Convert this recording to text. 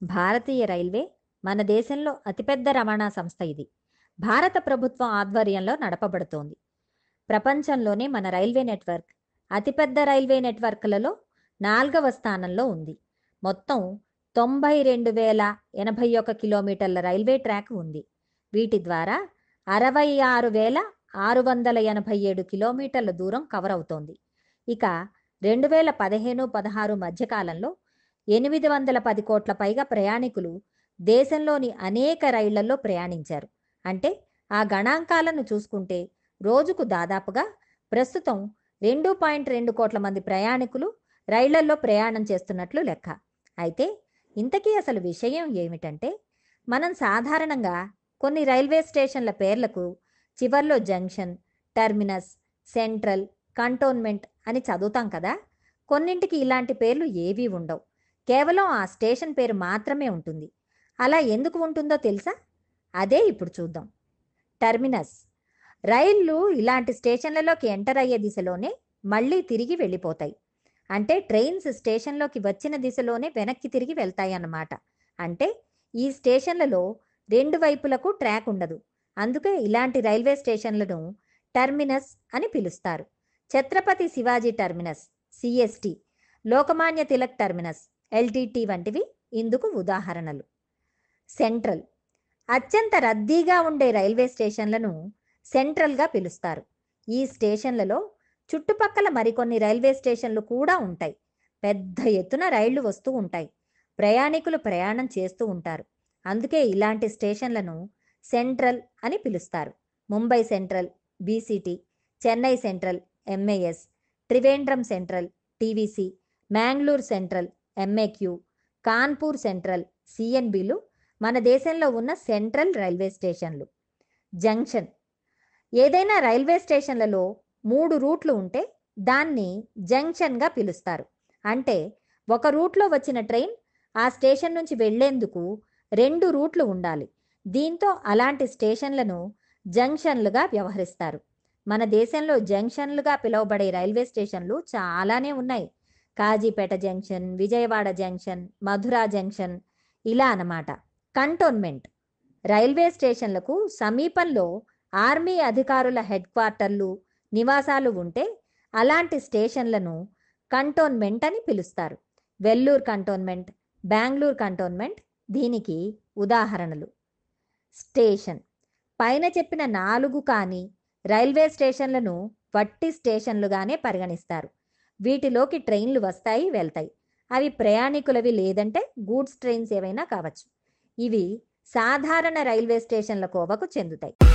భారతీయ railway మన దేశంలో అతిపెద్ద రవాణా సంస్థ ఇది భారత ప్రభుత్వం ఆధ్వర్యంలో నడపబడుతోంది ప్రపంచంలోనే మన రైల్వే నెట్వర్క్ అతిపెద్ద రైల్వే నెట్వర్క్లలో నాలుగవ స్థానంలో ఉంది మొత్తం తొంభై రెండు వేల ఎనభై ఒక కిలోమీటర్ల రైల్వే ట్రాక్ ఉంది వీటి ద్వారా అరవై ఆరు వేల ఆరు వందల ఎనభై ఏడు కిలోమీటర్ల దూరం కవర్ అవుతోంది ఇక రెండు వేల పదిహేను పదహారు మధ్యకాలంలో ఎనిమిది వందల పది కోట్ల పైగా ప్రయాణికులు దేశంలోని అనేక రైళ్లలో ప్రయాణించారు అంటే ఆ గణాంకాలను చూసుకుంటే రోజుకు దాదాపుగా ప్రస్తుతం రెండు పాయింట్ రెండు కోట్ల మంది ప్రయాణికులు రైళ్లలో ప్రయాణం చేస్తున్నట్లు లెక్క అయితే ఇంతకీ అసలు విషయం ఏమిటంటే మనం సాధారణంగా కొన్ని రైల్వే స్టేషన్ల పేర్లకు చివర్లో జంక్షన్ టెర్మినస్ సెంట్రల్ కంటోన్మెంట్ అని చదువుతాం కదా కొన్నింటికి ఇలాంటి పేర్లు ఏవీ ఉండవు కేవలం ఆ స్టేషన్ పేరు మాత్రమే ఉంటుంది అలా ఎందుకు ఉంటుందో తెలుసా అదే ఇప్పుడు చూద్దాం టెర్మినస్ రైళ్ళు ఇలాంటి స్టేషన్లలోకి ఎంటర్ అయ్యే దిశలోనే మళ్ళీ తిరిగి వెళ్ళిపోతాయి అంటే ట్రైన్స్ స్టేషన్లోకి వచ్చిన దిశలోనే వెనక్కి తిరిగి వెళ్తాయి అన్నమాట అంటే ఈ స్టేషన్లలో రెండు వైపులకు ట్రాక్ ఉండదు అందుకే ఇలాంటి రైల్వే స్టేషన్లను టెర్మినస్ అని పిలుస్తారు Chhatrapati Shivaji terminus CST Lokmanya Tilak terminus LTT వంటివి ఇందుకు ఉదాహరణలు సెంట్రల్ అత్యంత రద్దీగా ఉండే రైల్వే స్టేషన్లను సెంట్రల్గా పిలుస్తారు ఈ స్టేషన్లలో చుట్టుపక్కల మరికొన్ని రైల్వే స్టేషన్లు కూడా ఉంటాయి పెద్ద ఎత్తున రైళ్లు వస్తూ ఉంటాయి ప్రయాణికులు ప్రయాణం చేస్తూ ఉంటారు అందుకే ఇలాంటి స్టేషన్లను సెంట్రల్ అని పిలుస్తారు Mumbai central BCT Chennai central MAS Trivandrum central TVC Mangalore central MAQ Kanpur central సిఎన్బిలు మన దేశంలో ఉన్న సెంట్రల్ రైల్వే స్టేషన్లు జంక్షన్ ఏదైనా రైల్వే స్టేషన్లలో మూడు రూట్లు ఉంటే దాన్ని జంక్షన్గా పిలుస్తారు అంటే ఒక రూట్లో వచ్చిన ట్రైన్ ఆ స్టేషన్ నుంచి వెళ్లేందుకు రెండు రూట్లు ఉండాలి దీంతో అలాంటి స్టేషన్లను జంక్షన్లుగా వ్యవహరిస్తారు మన దేశంలో జంక్షన్లుగా పిలువబడే రైల్వే స్టేషన్లు చాలానే ఉన్నాయి Kazipet junction Vijayawada junction Mathura junction ఇలా అన్నమాట కంటోన్మెంట్ రైల్వే స్టేషన్లకు సమీపంలో ఆర్మీ అధికారుల హెడ్ క్వార్టర్లు నివాసాలు ఉంటే అలాంటి స్టేషన్లను కంటోన్మెంట్ అని పిలుస్తారు వెల్లూర్ కంటోన్మెంట్ బెంగళూరు కంటోన్మెంట్ దీనికి ఉదాహరణలు స్టేషన్ పైన చెప్పిన నాలుగు కానీ రైల్వే స్టేషన్లను వట్టి స్టేషన్లుగానే పరిగణిస్తారు వీటిలోకి ట్రైన్లు వస్తాయి వెళ్తాయి అవి ప్రయాణికులవి లేదంటే గూడ్స్ ట్రైన్స్ ఏవైనా కావచ్చు ఇవి సాధారణ రైల్వే స్టేషన్ల కోవకు చెందుతాయి